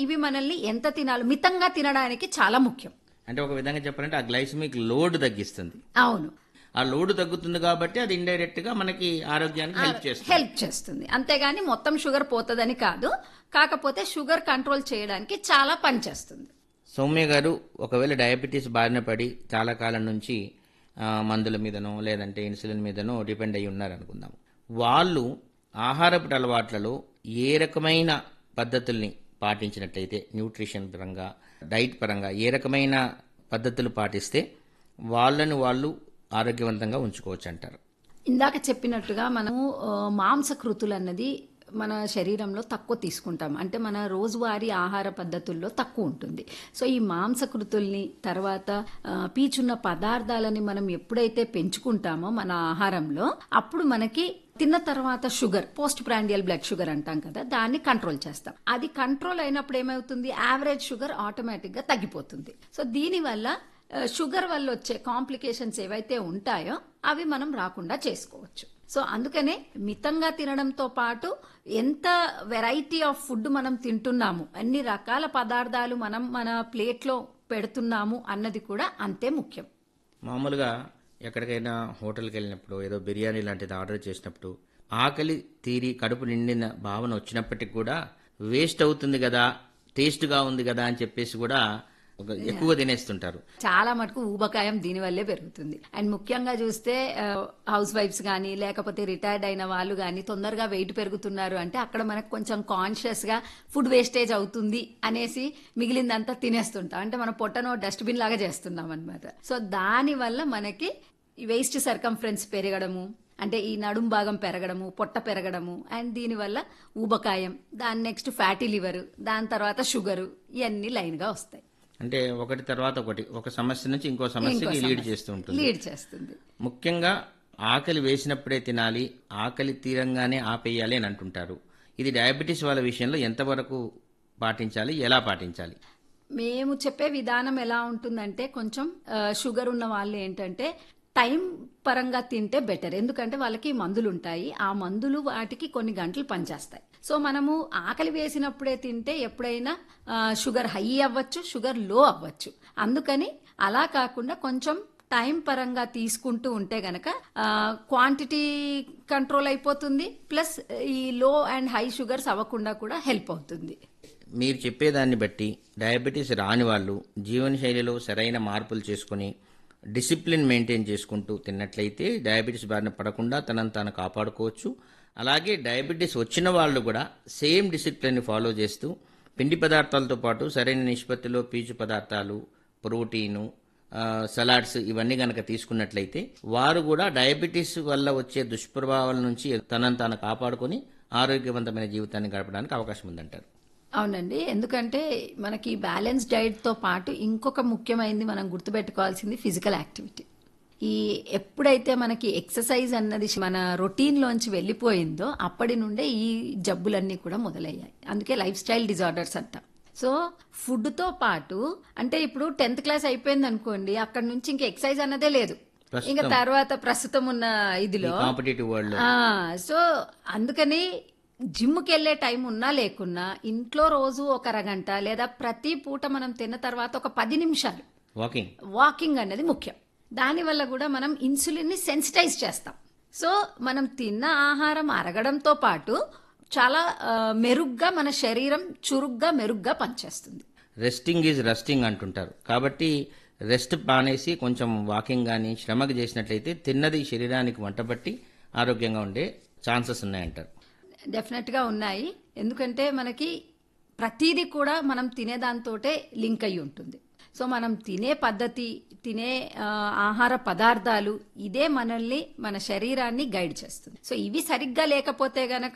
ఇవి మనల్ని ఎంత తినాలి మితంగా తినడానికి చాలా ముఖ్యం అంటే ఒక విధంగా చెప్పాలంటే ఆ గ్లైసమిక్ లోడ్ తగ్గిస్తుంది అవును ఆ లోడ్ తగ్గుతుంది కాబట్టి అది ఇండైరెక్ట్ గా మనకి ఆరోగ్యానికి హెల్ప్ చేస్తుంది హెల్ప్ చేస్తుంది అంతేగాని మొత్తం షుగర్ పోతుందని కాదు కాకపోతే షుగర్ కంట్రోల్ చేయడానికి చాలా పనిచేస్తుంది సౌమ్య గారు ఒకవేళ డయాబెటీస్ బారిన పడి చాలా కాలం నుంచి ఆ, మందుల మీదనో లేదంటే ఇన్సులిన్ మీదనో డిపెండ్ అయి ఉన్నారనుకుందాం వాళ్ళు ఆహారపు అలవాట్లలో ఏ రకమైన పద్ధతుల్ని పాటించినట్లయితే న్యూట్రిషన్ పరంగా డైట్ పరంగా ఏ రకమైన పద్ధతులు పాటిస్తే వాళ్ళని వాళ్ళు ఆరోగ్యవంతంగా ఉంచుకోవచ్చు అంటారు ఇందాక చెప్పినట్టుగా మనము ఆ, మాంసకృతులు అన్నది మన శరీరంలో తక్కువ తీసుకుంటాం అంటే మన రోజువారీ ఆహార పద్ధతుల్లో తక్కువ ఉంటుంది సో ఈ మాంసకృతుల్ని తర్వాత ఆ, పీచున్న పదార్థాలని మనం ఎప్పుడైతే పెంచుకుంటామో మన ఆహారంలో అప్పుడు మనకి తిన్న తర్వాత sugar post prandial blood sugar అంటాం కదా దాన్ని కంట్రోల్ చేస్తాం అది కంట్రోల్ అయినప్పుడు ఏమవుతుంది యావరేజ్ షుగర్ ఆటోమేటిక్ గా తగ్గిపోతుంది సో దీనివల్ల ఆ, షుగర్ వల్ల వచ్చే కాంప్లికేషన్స్ ఏవైతే ఉంటాయో అవి మనం రాకుండా చేసుకోవచ్చు సో అందుకనే మితంగా తినడంతో పాటు ఎంత వెరైటీ ఆఫ్ ఫుడ్ మనం తింటున్నాము అన్ని రకాల పదార్థాలు మనం మన ప్లేట్లో పెడుతున్నాము అన్నది కూడా అంతే ముఖ్యం మామూలుగా ఎక్కడికైనా హోటల్కి వెళ్ళినప్పుడు ఏదో బిర్యానీ లాంటిది ఆర్డర్ చేసినప్పుడు ఆకలి తీరి కడుపు నిండిన భావన వచ్చినప్పటికి కూడా వేస్ట్ అవుతుంది కదా టేస్ట్గా ఉంది కదా అని చెప్పేసి కూడా ఒక ఎక్కువ తినేస్తుంటారు చాలా మటుకు ఊబకాయం దీనివల్లే పెరుగుతుంది అండ్ ముఖ్యంగా చూస్తే హౌస్ వైఫ్స్ కానీ లేకపోతే రిటైర్డ్ అయిన వాళ్ళు కానీ తొందరగా వెయిట్ పెరుగుతున్నారు అంటే అక్కడ మనకు కొంచెం కాన్షియస్ గా ఫుడ్ వేస్టేజ్ అవుతుంది అనేసి మిగిలిందంతా తినేస్తుంటాం అంటే మన పొట్టనో డస్ట్బిన్ లాగా చేస్తున్నాం అనమాట సో దాని వల్ల మనకి వేస్ట్ సర్కంఫరెన్స్ పెరగడము అంటే ఈ నడుం భాగం పెరగడము పొట్ట పెరగడము అండ్ దీనివల్ల ఊబకాయం దాని నెక్స్ట్ ఫ్యాటీ లివర్ దాని తర్వాత షుగరు ఇవన్నీ లైన్ గా వస్తాయి అంటే ఒకటి తర్వాత ఒకటి ఒక సమస్య నుంచి ఇంకో సమస్యకి లీడ్ చేస్తూ ఉంటుంది లీడ్ చేస్తుంది ముఖ్యంగా ఆకలి వేసినప్పుడే తినాలి ఆకలి తీరంగానే ఆపేయాలి అని అంటుంటారు ఇది డయాబెటీస్ వాళ్ళ విషయంలో ఎంతవరకు పాటించాలి ఎలా పాటించాలి మేము చెప్పే విధానం ఎలా ఉంటుందంటే కొంచెం ఆ, షుగర్ ఉన్న వాళ్ళు ఏంటంటే టైం పరంగా తింటే బెటర్ ఎందుకంటే వాళ్ళకి మందులు ఉంటాయి ఆ మందులు వాటికి కొన్ని గంటలు పనిచేస్తాయి సో మనము ఆకలి వేసినప్పుడే తింటే ఎప్పుడైనా ఆ, షుగర్ హై అవ్వచ్చు షుగర్ లో అవ్వచ్చు అందుకని అలా కాకుండా కొంచెం టైం పరంగా తీసుకుంటూ ఉంటే గనక క్వాంటిటీ కంట్రోల్ అయిపోతుంది ప్లస్ ఈ లో అండ్ హై షుగర్స్ అవ్వకుండా కూడా హెల్ప్ అవుతుంది మీరు చెప్పేదాన్ని బట్టి డయాబెటీస్ రాని వాళ్ళు జీవనశైలిలో సరైన మార్పులు చేసుకుని డిసిప్లిన్ మెయింటైన్ చేసుకుంటూ తిన్నట్లయితే డయాబెటీస్ బారిన పడకుండా తనను తాను కాపాడుకోవచ్చు అలాగే డయాబెటీస్ వచ్చిన వాళ్ళు కూడా సేమ్ డిసిప్లిన్ని ఫాలో చేస్తూ పిండి పదార్థాలతో పాటు సరైన నిష్పత్తిలో పీచు పదార్థాలు ప్రోటీను ఆ, సలాడ్స్ ఇవన్నీ గనక తీసుకున్నట్లయితే వారు కూడా డయాబెటీస్ వల్ల వచ్చే దుష్ప్రభావాల నుంచి తనను తాను కాపాడుకొని ఆరోగ్యవంతమైన జీవితాన్ని గడపడానికి అవకాశం ఉందంటారు అవునండి ఎందుకంటే మనకి బ్యాలెన్స్ డైట్ తో పాటు ఇంకొక ముఖ్యమైనది మనం గుర్తుపెట్టుకోవాల్సింది ఫిజికల్ యాక్టివిటీ ఈ ఎప్పుడైతే మనకి ఎక్సర్సైజ్ అన్నది మన రొటీన్ లోంచి వెళ్ళిపోయిందో అప్పటి నుండే ఈ జబ్బులన్నీ కూడా మొదలయ్యాయి అందుకే లైఫ్ స్టైల్ డిజార్డర్స్ అంటాం సో ఫుడ్ తో పాటు అంటే ఇప్పుడు టెన్త్ క్లాస్ అయిపోయింది అనుకోండి అక్కడ నుంచి ఇంకా ఎక్సర్సైజ్ అన్నదే లేదు ఇంకా తర్వాత ప్రస్తుతం ఉన్న ఇదిలో కాంపిటేటివ్ వరల్డ్ ఆ, సో అందుకని జిమ్కి వెళ్ళే టైం ఉన్నా లేకున్నా ఇంట్లో రోజు ఒక అరగంట లేదా ప్రతి పూట మనం తిన్న తర్వాత ఒక పది నిమిషాలు వాకింగ్ వాకింగ్ అనేది ముఖ్యం దానివల్ల కూడా మనం ఇన్సులిన్ ని సెన్సిటైజ్ చేస్తాం సో మనం తిన్న ఆహారం అరగడంతో పాటు చాలా ఆ, మెరుగ్గా మన శరీరం చురుగ్గా మెరుగ్గా పనిచేస్తుంది రెస్టింగ్ ఈజ్ రెస్టింగ్ అంటుంటారు కాబట్టి రెస్ట్ మానేసి కొంచెం వాకింగ్ కానీ శ్రమకు చేసినట్లయితే తిన్నది శరీరానికి వంటబట్టి ఆరోగ్యంగా ఉండే ఛాన్సెస్ ఉన్నాయంటారు డెఫినెట్ గా ఉన్నాయి ఎందుకంటే మనకి ప్రతిదీ కూడా మనం తినేదాంతోటే లింక్ అయి ఉంటుంది సో మనం తినే పద్ధతి తినే ఆ, ఆహార పదార్థాలు ఇదే మనల్ని మన శరీరాన్ని గైడ్ చేస్తుంది సో ఇవి సరిగ్గా లేకపోతే గనక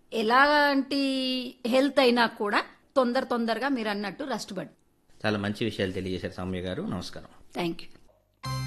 ఎలాంటి హెల్త్ అయినా కూడా తొందర తొందరగా మీరు అన్నట్టు రస్ట్ పడు చాలా మంచి విషయాలు తెలియజేశారు సౌమ్య గారు నమస్కారం థ్యాంక్ యూ